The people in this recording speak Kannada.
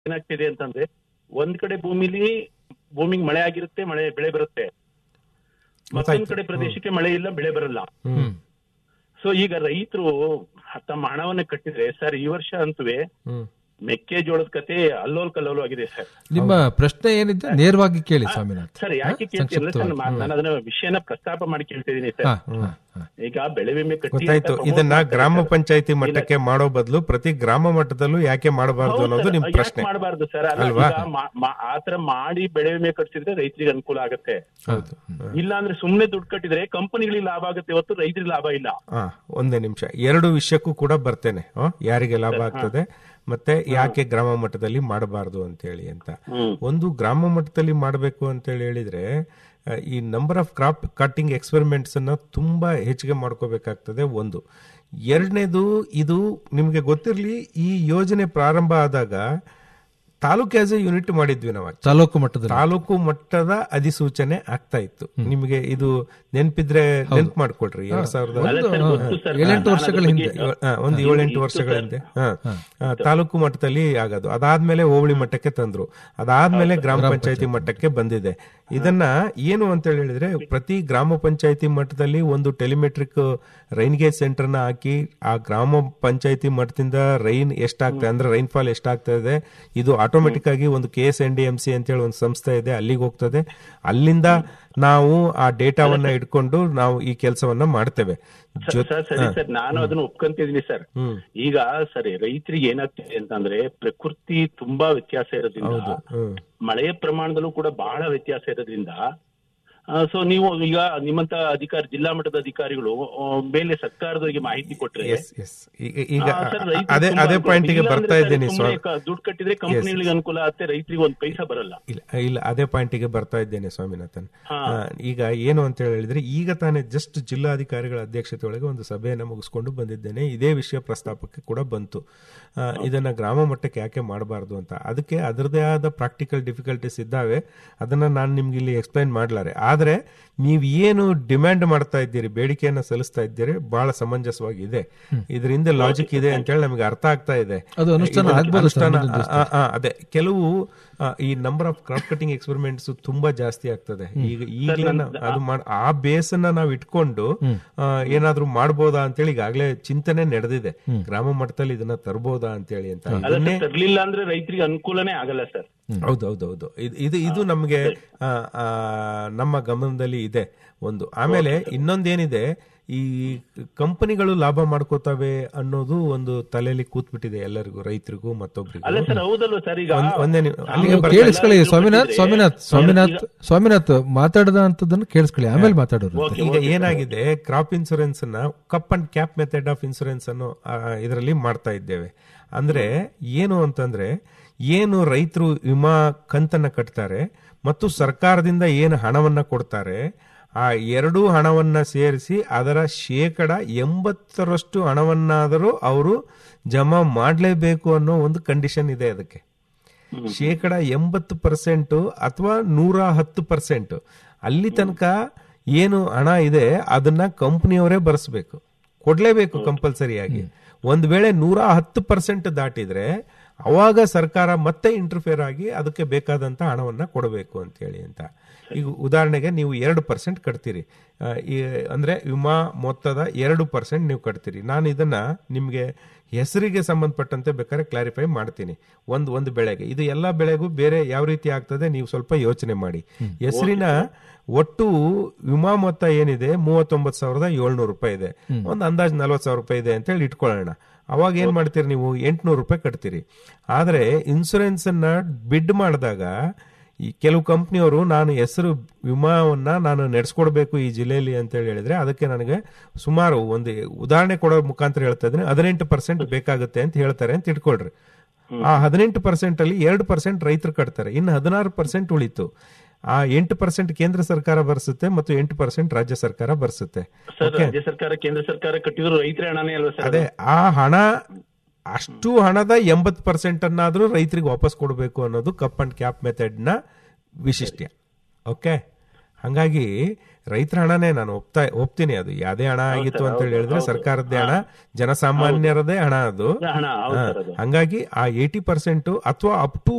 ಏನಾಗ್ತಿದೆ ಅಂತಂದ್ರೆ ಒಂದ್ ಕಡೆ ಭೂಮಿಲಿ ಭೂಮಿಗೆ ಮಳೆ ಆಗಿರುತ್ತೆ ಮಳೆ ಬೆಳೆ ಬರುತ್ತೆ ಮತ್ತೊಂದ್ ಕಡೆ ಪ್ರದೇಶಕ್ಕೆ ಮಳೆ ಇಲ್ಲ ಬೆಳೆ ಬರಲ್ಲ ಹ್ಮ್ ಸೊ ಈಗ ರೈತರು ತಮ್ಮ ಹಣವನ್ನ ಕಟ್ಟಿದ್ರೆ ಸರ್ ಈ ವರ್ಷ ಅಂತುವೆ ಹ್ಮ್ ಮೆಕ್ಕೆಜೋಳದ ಕತೆ ಅಲ್ಲೋಲ್ ಕಲ್ಲೋಲು ಆಗಿದೆ ಸರ್ ನಿಮ್ಮ ಪ್ರಶ್ನೆ ಏನಿದೆ ನೇರವಾಗಿ ಕೇಳಿ ಸ್ವಾಮಿನಾಥ್ ಸರ್ ಯಾಕೆ ಕೇಳ್ತಿಲ್ಲ ಸರ್ ನಾನು ಅದನ್ನ ವಿಷಯನ ಪ್ರಸ್ತಾಪ ಮಾಡಿ ಕೇಳ್ತಿದ್ದೀನಿ ಸರ್ ಹಾ, ಹಾ, ಹಾ. ಈಗ ಬೆಳೆ ವಿಮೆ ಕಟ್ಟಿ ಅಂತ ಗೊತ್ತಾಯ್ತು promote ಇದನ್ನ ಮಾಡ್ತಾರೆ ಗ್ರಾಮ ಸರ್. ಪಂಚಾಯತಿ ಮಟ್ಟಕ್ಕೆ ಮಾಡೋ ಬದಲು ಪ್ರತಿ ಗ್ರಾಮ ಮಟ್ಟದಲ್ಲೂ ಯಾಕೆ ಮಾಡಬಾರ್ದು ಹೌದು ಅನ್ನೋದು ಸರ್, ನಿಮ್ ಯಾಕ್ ಪ್ರಶ್ನೆ ಮಾಡಬಾರ್ದು ಸರ್ ಅಲ್ಲ, ಅಲ್ವಾ? ಈಗ ಮಾ- ಮಾ- ಆತರ ಮಾಡಿ ಬೆಳೆ ವಿಮೆ ಕಟ್ಸಿದ್ರೆ ರೈತರಿಗೆ ಅನುಕೂಲ ಆಗುತ್ತೆ ಹೌದು ಇಲ್ಲ ಅಂದ್ರೆ ಸುಮ್ನೆ ದುಡ್ಡು ಕಟ್ಟಿದ್ರೆ ಕಂಪನಿಗಳಿಗೆ ಲಾಭ ಆಗುತ್ತೆ ಹೊತ್ತು ರೈತರಿಗೆ ಲಾಭ ಇಲ್ಲ ಹಾ ಒಂದೇ ನಿಮಿಷ ಎರಡು ವಿಷಯಕ್ಕೂ ಕೂಡ ಬರ್ತೇನೆ ಆ, ಯಾರಿಗೆ ಲಾಭ ಆಗ್ತದೆ ಮತ್ತೆ ಯಾಕೆ ಗ್ರಾಮ ಮಟ್ಟದಲ್ಲಿ ಮಾಡಬಾರ್ದು ಅಂತ ಹೇಳಿ ಅಂತ ಹ್ಮ್. ಒಂದು ಗ್ರಾಮ ಮಟ್ಟದಲ್ಲಿ ಮಾಡಬೇಕು ಅಂತ ಹೇಳಿ ಹೇಳಿದ್ರೆ ಆ, ಈ number of crop cutting experiments ಅನ್ನ ತುಂಬಾ ಹೆಚ್ಚಿಗೆ ಮಾಡ್ಕೋಬೇಕಾಗ್ತದೆ ಒಂದು ಎರಡನೇದು ಇದು ನಿಮ್ಗೆ ಗೊತ್ತಿರ್ಲಿ ಈ ಯೋಜನೆ ಪ್ರಾರಂಭ ಆದಾಗ ತಾಲೂಕ್ ಆಸ್ ಎ ಯೂನಿಟ್ ಮಾಡಿದ್ವಿ ನಾವು ತಾಲೂಕು ಮಟ್ಟದಲ್ಲಿ ತಾಲೂಕು ಮಟ್ಟದ ಅಧಿಸೂಚನೆ ಆಗ್ತಾ ಇತ್ತು ನಿಮಗೆ ಇದು ನೆನ್ಪಿದ್ರೆ ನೆನ್ಪು ಮಾಡ್ಕೊಡ್ರಿ ಎರಡ್ ಸಾವಿರದ ಅಲ್ಲ ಸರ್, ಗೊತ್ತು ಸರ್. ಏಳೆಂಟು ನಾನು ವರ್ಷಗಳ ಅದ್ರ ಹಿಂದೆ ಬಗ್ಗೆ- ಆ, ಒಂದು ಇದು ಏಳೆಂಟು ಇತ್ತು ವರ್ಷಗಳ ಸರ್. ಹಿಂದೆ ಹಾ. ಆ, ತಾಲೂಕು ಮಟ್ಟದಲ್ಲಿ ಆಗೋದು ಅದಾದ್ಮೇಲೆ ಹೋಬಳಿ ಮಟ್ಟಕ್ಕೆ ತಂದ್ರು ಅದಾದ್ಮೇಲೆ ಗ್ರಾಮ ಪಂಚಾಯತಿ ಮಟ್ಟಕ್ಕೆ ಬಂದಿದೆ ಇದನ್ನ ಏನು ಅಂತ ಹೇಳಿದ್ರೆ ಪ್ರತಿ ಗ್ರಾಮ ಪಂಚಾಯತಿ ಮಟ್ಟದಲ್ಲಿ ಒಂದು ಟೆಲಿಮೆಟ್ರಿಕ್ ರೈನ್ ಗೇಜ್ ಸೆಂಟರ್ ನ ಹಾಕಿ ಆ ಗ್ರಾಮ ಪಂಚಾಯತಿ ಮಟ್ಟದಿಂದ ರೈನ್ ಎಷ್ಟಾಗ್ತದೆ ಅಂದ್ರೆ ರೈನ್ ಫಾಲ್ ಎಷ್ಟಾಗ್ತಾ ಇದೆ ಇದು ಆಟೋಮೆಟಿಕ್ ಆಗಿ ಒಂದು K S N D M C ಅಂತ ಹೇಳಿ ಒಂದು ಸಂಸ್ಥೆ ಇದೆ ಅಲ್ಲಿಗೆ ಹೋಗ್ತದೆ ಅಲ್ಲಿಂದ ನಾವು ಆ ಡೇಟಾವನ್ನ ಇಟ್ಕೊಂಡು ನಾವು ಈ ಕೆಲಸವನ್ನ ಮಾಡ್ತೇವೆ ಜೊ- ಸರ್ ಸರಿ ಸರ್ ನಾನು ಅದನ್ನ ಒಪ್ಕೊಂತಿದೀನಿ ಸರ್ ಹ್ಮ್. ಈಗ ಸರಿ ರೈತರಿಗೆ ಏನಾಗ್ತಿದೆ ಅಂತಂದ್ರೆ ಪ್ರಕೃತಿ ತುಂಬಾ ವ್ಯತ್ಯಾಸ ಇರೋದ್ರಿಂದ ಹ್ಮ್. ಮಳೆಯ ಪ್ರಮಾಣದಲ್ಲೂ ಕೂಡ ಬಹಳ ವ್ಯತ್ಯಾಸ ಇರೋದ್ರಿಂದ ಸೊ ನೀವು ಈಗ ನಿಮ್ಮಂತ ಅಧಿಕಾರಿ ಜಿಲ್ಲಾ ಮಟ್ಟದ ಅಧಿಕಾರಿಗಳು ಆ, ಮೇಲೆ ಸರ್ಕಾರದವರಿಗೆ ಮಾಹಿತಿ ಕೊಟ್ರೆ ಎಸ್ ಎಸ್ ಈಗ ಈಗ ಆ, ಸರ್, ರೈತರಿಗೆ ಅದೇ ತುಂಬಾ ಅದೇ ಅನುಕೂಲ. ಪಾಯಿಂಟಿಗೆ ಇಲ್ಲ ಬರ್ತಾ ಅಂದ್ರೆ ಇದ್ದೀನಿ ಸರ್, ಸ್ವಾಮಿ ಸುಮ್ನೆ ಕ- ದುಡ್ಡು ಕಟ್ಟಿದ್ರೆ ಕಂಪನಿಗಳಿಗೆ ಅನುಕೂಲ ಆಗುತ್ತೆ ರೈತರಿಗೆ ಒಂದ್ ಪೈಸಾ ಬರಲ್ಲ ಇಲ್ಲ ಇಲ್ಲ ಅದೇ ಪಾಯಿಂಟಿಗೆ ಬರ್ತಾ ಇದ್ದೇನೆ ಸ್ವಾಮಿನಾಥನ್ ಹಾ. ಆ, ಈಗ ಏನು ಅಂತ ಹೇಳಿದ್ರೆ ಈಗ ತಾನೇ ಜಸ್ಟ್ ಜಿಲ್ಲಾಧಿಕಾರಿಗಳ ಅಧ್ಯಕ್ಷತೆ ಒಳಗೆ ಒಂದು ಸಭೆಯನ್ನ ಮುಗಿಸ್ಕೊಂಡು ಬಂದಿದ್ದೇನೆ ಇದೇ ವಿಷಯ ಪ್ರಸ್ತಾಪಕ್ಕೆ ಕೂಡ ಬಂತು ಆ, ಇದನ್ನ ಗ್ರಾಮ ಮಟ್ಟಕ್ಕೆ ಯಾಕೆ ಮಾಡಬಾರ್ದು ಅಂತ ಅದಕ್ಕೆ ಅದರದೇ ಆದ ಪ್ರಾಕ್ಟಿಕಲ್ ಡಿಫಿಕಲ್ಟೀಸ್ ಇದ್ದಾವೆ ಅದನ್ನ ನಾನು ನಿಮ್ಗೆ ಇಲ್ಲಿ ಎಕ್ಸ್ಪ್ಲೈನ್ ಮಾಡ್ಲಾರೆ ಆದ್ರೆ ನೀವು ಏನು ಡಿಮ್ಯಾಂಡ್ ಮಾಡ್ತಾ ಇದ್ದೀರಿ ಬೇಡಿಕೆಯನ್ನ ಸಲ್ಲಿಸ್ತಾ ಇದ್ದೀರಿ ಬಹಳ ಸಮಂಜಸವಾಗಿ ಇದೆ ಇದರಿಂದ ಲಾಜಿಕ್ ಇದೆ ಅಂತ ಹೇಳಿ ನಮಗೆ ಅರ್ಥ ಆಗ್ತಾ ಇದೆ ಅದು ಅನುಷ್ಠಾನ ಇದು ಆಗ್ಬೋದು ಸರ್ ಅನುಷ್ಠಾನ- ಮುಂದಿನ ಆ, ಆ, ಅದೇ ಕೆಲವು ಆ, ಈ number of crop cutting experiments ತುಂಬಾ ಜಾಸ್ತಿ ಆಗ್ತದೆ ಈಗ ಈಗಲೇ ನಾವು ಅದು ಮಾಡ್- ಆ ಬೇಸ್ ಅನ್ನ ನಾವು ಇಟ್ಕೊಂಡು ಆ, ಏನಾದ್ರೂ ಮಾಡ್ಬೋದಾ ಅಂತೇಳಿ ಈಗಾಗಲೇ ಚಿಂತನೆ ನಡೆದಿದೆ ಗ್ರಾಮ ಮಟ್ಟದಲ್ಲಿ ಇದನ್ನ ತರ್ಬೋದಾ ಅಂತೇಳಿ ಅಂತ ಅಲ್ಲ ಇದನ್ನೇ ಸರ್, ತರ್ಲಿಲ್ಲ ಅಂದ್ರೆ ರೈತರಿಗೆ ಅನುಕೂಲನೇ ಆಗಲ್ಲ ಸರ್ ಹೌದೌದೌದು ಇದು ಇದು ಇದು ನಮಗೆ ಆ, ಆ, ನಮ್ಮ ಗಮನದಲ್ಲಿ ಇದೆ ಒಂದು ಆಮೇಲೆ ಇನ್ನೊಂದೇನಿದೆ ಈ ಕಂಪನಿಗಳು ಲಾಭ ಮಾಡ್ಕೋತವೆ ಅನ್ನೋದು ಒಂದು ತಲೆಯಲ್ಲಿ ಕೂತ್ಬಿಟ್ಟಿದೆ ಎಲ್ಲರಿಗೂ ರೈತರಿಗೂ ಮತ್ತೊಬ್ಬರಿಗೂ ಅಲ್ಲ ಸರ್ ಹೌದಲ್ವ ಸರ್ ಈಗ ಒಂದ್- ಒಂದೇ ನಿಮ್- ಅಲ್ಲಿಗೆ ನೀವು ಬರ್ತಾ- ಕೇಳಿಸ್ಕೊಳ್ಳಿ ಎಲ್ಲ ಸ್ವಾಮಿನಾಥ್ ದುಡ್ಡು ಸ್ವಾಮಿನಾಥ್ ಕೊಟ್ಟಿದ್ರೆ ಸ್ವಾಮಿನಾಥ್ ಈಗ- ಸ್ವಾಮಿನಾಥ್ ಮಾತಾಡದ ಅಂತದನ್ನು ಕೇಳಿಸ್ಕೊಳ್ಳಿ ಆಮೇಲೆ ಮಾತಾಡೋರು ಓಕೆ, ಈಗ ಓಕೆ, ಏನಾಗಿದೆ ಕ್ರಾಪ್ ಇನ್ಸೂರೆನ್ಸ್ ಅನ್ನ cup and cap method of insurance ಅನ್ನು ಇದರಲ್ಲಿ ಮಾಡ್ತಾ ಇದ್ದೇವೆ ಅಂದ್ರೆ ಏನು ಅಂತಂದ್ರೆ ಏನು ರೈತರು ವಿಮಾ ಕಂತನ್ನ ಕಟ್ತಾರೆ ಮತ್ತು ಸರ್ಕಾರದಿಂದ ಏನು ಹಣವನ್ನ ಕೊಡ್ತಾರೆ ಆ ಎರಡೂ ಹಣವನ್ನ ಸೇರಿಸಿ ಅದರ ಶೇಕಡ ಎಂಬತ್ತರಷ್ಟು ಹಣವನ್ನಾದರೂ ಅವರು ಜಮಾ ಮಾಡಲೇಬೇಕು ಅನ್ನೋ ಒಂದು ಕಂಡೀಷನ್ ಇದೆ ಅದಕ್ಕೆ ಶೇಕಡ ಎಂಬತ್ತು ಪರ್ಸೆಂಟ್ ಅಥವಾ ನೂರ ಹತ್ತು ಪರ್ಸೆಂಟ್ ಅಲ್ಲಿ ತನಕ ಏನು ಹಣ ಇದೆ ಅದನ್ನ ಕಂಪ್ನಿಯವರೇ ಬರೆಸ್ಬೇಕು ಕೊಡ್ಲೇಬೇಕು ಕಂಪಲ್ಸರಿಯಾಗಿ ಒಂದ್ ವೇಳೆ ನೂರ ಹತ್ತು ಪರ್ಸೆಂಟ್ ದಾಟಿದ್ರೆ ಅವಾಗ ಸರ್ಕಾರ ಮತ್ತೆ ಇಂಟರ್ಫಿಯರ್ ಆಗಿ ಅದಕ್ಕೆ ಬೇಕಾದಂತ ಹಣವನ್ನ ಕೊಡಬೇಕು ಅಂತ ಹೇಳಿ ಅಂತ ಈಗ ಉದಾಹರಣೆಗೆ ನೀವು ಎರಡು ಪರ್ಸೆಂಟ್ ಕಟ್ತೀರಿ ಆ, ಈ ಅಂದ್ರೆ ವಿಮಾ ಮೊತ್ತದ ಎರಡು ಪರ್ಸೆಂಟ್ ನೀವು ಕಟ್ತೀರಿ ನಾನು ಇದನ್ನ ನಿಮ್ಗೆ ಹೆಸರಿಗೆ ಸಂಬಂಧಪಟ್ಟಂತೆ ಬೇಕಾದ್ರೆ ಕ್ಲಾರಿಫೈ ಮಾಡ್ತೀನಿ ಒಂದು ಒಂದು ಬೆಳೆಗೆ ಇದು ಎಲ್ಲ ಬೆಳೆಗೂ ಬೇರೆ ಯಾವ ರೀತಿ ಆಗ್ತದೆ ನೀವು ಸ್ವಲ್ಪ ಯೋಚನೆ ಮಾಡಿ ಹೆಸರಿನ ಒಟ್ಟು ವಿಮಾ ಮೊತ್ತ ಏನಿದೆ ಮೂವತ್ತೊಂಬತ್ತು ಸಾವಿರದ ಏಳ್ನೂರು ರೂಪಾಯಿ ಇದೆ ಒಂದು ಅಂದಾಜ್ ನಲ್ವತ್ತು ಸಾವಿರ ರೂಪಾಯಿ ಇದೆ ಅಂತ ಹೇಳಿ ಇಟ್ಕೊಳ್ಳೋಣ ಅವಾಗ ಏನ್ ಮಾಡ್ತೀರಿ ನೀವು ಎಂಟ್ನೂರು ರೂಪಾಯಿ ಕಟ್ತೀರಿ ಆದ್ರೆ ಇನ್ಸೂರೆನ್ಸ್ ಅನ್ನ ಬಿಡ್ ಮಾಡಿದಾಗ ಈ ಕೆಲವು ಕಂಪ್ನಿಯವರು ನಾನು ಹೆಸರು ವಿಮಾವನ್ನ ನಾನು ನಡೆಸ್ಕೊಡ್ಬೇಕು ಈ ಜಿಲ್ಲೆಯಲ್ಲಿ ಅಂತ ಹೇಳಿ ಹೇಳಿದ್ರೆ ಅದಕ್ಕೆ ನನಗೆ ಸುಮಾರು ಒಂದು ಉದಾಹರಣೆ ಕೊಡೋ ಮುಖಾಂತರ ಹೇಳ್ತಾ ಇದ್ದೀನಿ ಹದಿನೆಂಟು ಪರ್ಸೆಂಟ್ ಬೇಕಾಗುತ್ತೆ ಅಂತ ಹೇಳ್ತಾರೆ ಅಂತ ಇಟ್ಕೊಳ್ರಿ ಆ ಹದಿನೆಂಟು ಪರ್ಸೆಂಟ್ ಅಲ್ಲಿ ಎರಡು ಪರ್ಸೆಂಟ್ ರೈತರು ಕಟ್ತಾರೆ ಇನ್ನು ಹದಿನಾರು ಪರ್ಸೆಂಟ್ ಉಳಿತು ಆ ಎಂಟು ಪರ್ಸೆಂಟ್ ಕೇಂದ್ರ ಸರ್ಕಾರ ಭರಿಸುತ್ತೆ ಮತ್ತು ಎಂಟು ಪರ್ಸೆಂಟ್ ರಾಜ್ಯ ಸರ್ಕಾರ ಭರಿಸುತ್ತೆ ಸರ್ ರಾಜ್ಯ ಸರ್ಕಾರ ಕೇಂದ್ರ ಸರ್ಕಾರ ಕಟ್ಟಿದ್ರು ರೈತರ ಹಣನೇ ಅಲ್ವಾ ಸರ್ ಅದೇ ಆ ಹಣ ಅಷ್ಟು ಹಣದ ಎಂಬತ್ತು ಪರ್ಸೆಂಟ್ ಅನ್ನಾದ್ರೂ ರೈತರಿಗೆ ವಾಪಸ್ ಕೊಡಬೇಕು ಅನ್ನೋದು ಕಪ್ ಅಂಡ್ ಕ್ಯಾಪ್ ಮೆಥಡ್ ನ ವಿಶಿಷ್ಟ್ಯ ಓಕೆ ಹಂಗಾಗಿ ರೈತರ ಹಣನೇ ನಾನು ಒಪ್ತಾ ಒಪ್ತೀನಿ ಅದು ಯಾವ್ದೇ ಹಣ ಆಗಿತ್ತು ಅಂತ ಹೇಳಿ ಹೇಳಿದ್ರೆ ಸರ್ಕಾರದ್ದೇ ಹಣ ಜನಸಾಮಾನ್ಯರದೇ ಹಣ ಅದು ಹಣ ಹೌದು ಸರ್ ಅದು ಹಂಗಾಗಿ ಆ ಏಟಿ ಪರ್ಸೆಂಟ್ ಅಥವಾ ಅಪ್ ಟು